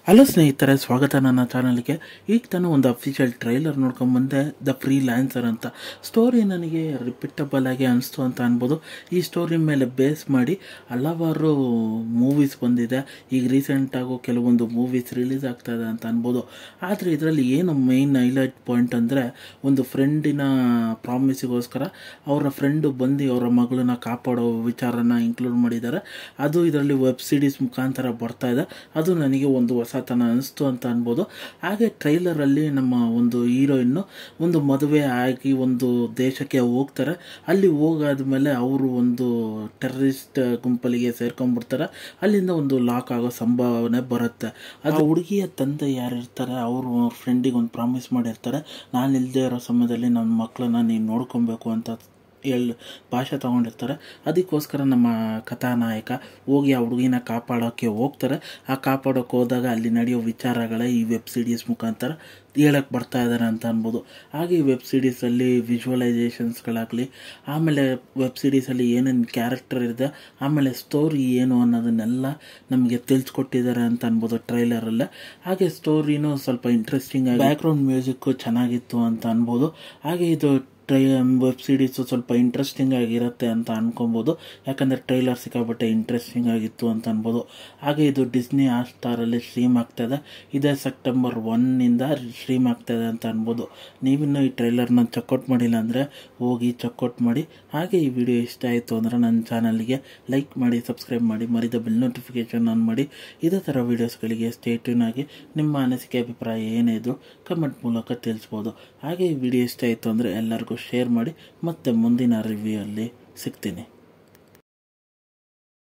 hello ಸ್ನೇಹಿತರೆ ಸ್ವಾಗತ ನನ್ನ ಚಾನಲ್ಗೆ ಈಗ ತಾನು ಒಂದು ಅಫಿಷಿಯಲ್ ಟ್ರೈಲರ್ ನೋಡ್ಕೊಂಬಂದೆ ದ ಫ್ರೀ ಲ್ಯಾನ್ಸರ್ ಅಂತ ಸ್ಟೋರಿ ನನಗೆ ರಿಪಿಟಬಲ್ ಆಗಿ ಅನಿಸ್ತು ಅಂತ ಅನ್ಬೋದು ಈ ಸ್ಟೋರಿ ಮೇಲೆ ಬೇಸ್ ಮಾಡಿ ಹಲವಾರು ಮೂವೀಸ್ ಬಂದಿದೆ ಈಗ ರೀಸೆಂಟಾಗು ಕೆಲವೊಂದು ಮೂವೀಸ್ ರಿಲೀಸ್ ಆಗ್ತಾ ಇದೆ ಅಂತ ಅನ್ಬೋದು ಆದರೆ ಇದರಲ್ಲಿ ಏನು ಮೈನ್ ಹೈಲೈಟ್ ಪಾಯಿಂಟ್ ಅಂದರೆ ಒಂದು ಫ್ರೆಂಡಿನ ಪ್ರಾಮಿಸಿಗೋಸ್ಕರ ಅವರ ಫ್ರೆಂಡು ಬಂದು ಅವರ ಮಗಳನ್ನ ಕಾಪಾಡೋ ವಿಚಾರನ ಇನ್ಕ್ಲೂಡ್ ಮಾಡಿದ್ದಾರೆ ಅದು ಇದರಲ್ಲಿ ವೆಬ್ ಸಿರೀಸ್ ಮುಖಾಂತರ ಬರ್ತಾ ಇದೆ ಅದು ನನಗೆ ಒಂದು ಹೊಸತನ ಅನಿಸ್ತು ಅಂತ ಅನ್ಬೋದು ಹಾಗೆ ಟ್ರೈಲರಲ್ಲಿ ನಮ್ಮ ಒಂದು ಹೀರೋಯಿನ್ನು ಒಂದು ಮದುವೆ ಆಗಿ ಒಂದು ದೇಶಕ್ಕೆ ಹೋಗ್ತಾರೆ ಅಲ್ಲಿ ಹೋಗಾದ್ಮೇಲೆ ಅವರು ಒಂದು ಟೆರರಿಸ್ಟ್ ಗುಂಪಲಿಗೆ ಸೇರ್ಕೊಂಡ್ಬಿಡ್ತಾರೆ ಅಲ್ಲಿಂದ ಒಂದು ಲಾಕ್ ಆಗೋ ಸಂಭಾವನೆ ಬರುತ್ತೆ ಅದು ಹುಡುಗಿಯ ತಂದೆ ಯಾರು ಇರ್ತಾರೆ ಅವರು ಅವ್ರ ಫ್ರೆಂಡಿಗೆ ಒಂದು ಪ್ರಾಮಿಸ್ ಮಾಡಿರ್ತಾರೆ ನಾನು ಇಲ್ಲದೆ ಇರೋ ಸಮಯದಲ್ಲಿ ನನ್ನ ಮಕ್ಕಳನ್ನ ನೀನು ನೋಡ್ಕೊಬೇಕು ಅಂತ ಹೇಳಿ ಭಾಷೆ ತೊಗೊಂಡಿರ್ತಾರೆ ಅದಕ್ಕೋಸ್ಕರ ನಮ್ಮ ಕಥಾನಾಯಕ ಹೋಗಿ ಆ ಹುಡುಗಿನ ಕಾಪಾಡೋಕ್ಕೆ ಹೋಗ್ತಾರೆ ಆ ಕಾಪಾಡೋಕೆ ಹೋದಾಗ ಅಲ್ಲಿ ನಡೆಯೋ ವಿಚಾರಗಳೇ ಈ ವೆಬ್ ಸಿರೀಸ್ ಮುಖಾಂತರ ಹೇಳಕ್ಕೆ ಬರ್ತಾ ಇದ್ದಾರೆ ಅಂತ ಅನ್ಬೋದು ಹಾಗೆ ಈ ವೆಬ್ ಸಿರೀಸಲ್ಲಿ ವಿಜುವಲೈಸೇಷನ್ಸ್ಗಳಾಗಲಿ ಆಮೇಲೆ ವೆಬ್ ಸಿರೀಸಲ್ಲಿ ಏನೇನು ಕ್ಯಾರೆಕ್ಟರ್ ಇದೆ ಆಮೇಲೆ ಸ್ಟೋರಿ ಏನು ಅನ್ನೋದನ್ನೆಲ್ಲ ನಮಗೆ ತಿಳಿಸ್ಕೊಟ್ಟಿದ್ದಾರೆ ಅಂತ ಅನ್ಬೋದು ಟ್ರೈಲರಲ್ಲೇ ಹಾಗೆ ಸ್ಟೋರಿನೂ ಸ್ವಲ್ಪ ಇಂಟ್ರೆಸ್ಟಿಂಗ್ ಆಗಿ ಬ್ಯಾಕ್ಗ್ರೌಂಡ್ ಮ್ಯೂಸಿಕ್ಕು ಚೆನ್ನಾಗಿತ್ತು ಅಂತ ಅನ್ಬೋದು ಹಾಗೆ ಇದು ಟ್ರೈ ವೆಬ್ ಸಿರೀಸು ಸ್ವಲ್ಪ ಇಂಟ್ರೆಸ್ಟಿಂಗ್ ಆಗಿರುತ್ತೆ ಅಂತ ಅನ್ಕೊಬೋದು ಯಾಕಂದರೆ ಟ್ರೈಲರ್ ಸಿಕ್ಕಾಬಟ್ಟೆ ಇಂಟ್ರೆಸ್ಟಿಂಗ್ ಆಗಿತ್ತು ಅಂತ ಅನ್ಬೋದು ಹಾಗೆ ಇದು ಡಿಸ್ನಿ ಹಾಟ್ ಸ್ಟಾರಲ್ಲಿ ಸ್ಟ್ರೀಮ್ ಆಗ್ತಾಯಿದೆ ಇದೇ ಸೆಪ್ಟೆಂಬರ್ ಒನ್ನಿಂದ ಸ್ಟ್ರೀಮ್ ಆಗ್ತಾಯಿದೆ ಅಂತ ಅನ್ಬೋದು ನೀವಿನ್ನೂ ಈ ಟ್ರೈಲರ್ನ ಚೆಕ್ಔಟ್ ಮಾಡಿಲ್ಲ ಅಂದರೆ ಹೋಗಿ ಚೆಕ್ಔಟ್ ಮಾಡಿ ಹಾಗೆ ಈ ವಿಡಿಯೋ ಇಷ್ಟ ಆಯಿತು ಅಂದರೆ ನನ್ನ ಚಾನಲ್ಗೆ ಲೈಕ್ ಮಾಡಿ ಸಬ್ಸ್ಕ್ರೈಬ್ ಮಾಡಿ ಮರಿದ ಬೆಲ್ ನೋಟಿಫಿಕೇಷನ್ ಆನ್ ಮಾಡಿ ಇದೇ ಥರ ವೀಡಿಯೋಸ್ಗಳಿಗೆ ಸ್ಟೇಟ್ಯೂನ್ ಆಗಿ ನಿಮ್ಮ ಅನಿಸಿಕೆ ಅಭಿಪ್ರಾಯ ಏನೇ ಇದ್ದರೂ ಕಮೆಂಟ್ ಮೂಲಕ ತಿಳಿಸ್ಬೋದು ಹಾಗೆ ಈ ವಿಡಿಯೋ ಇಷ್ಟ ಆಯಿತು ಅಂದರೆ ಎಲ್ಲರಿಗೂ ಶೇರ್ ಮಾಡಿ ಮತ್ತೆ ಮುಂದಿನ ರಿವ್ಯೂ ಅಲ್ಲಿ ಸಿಗ್ತೀನಿ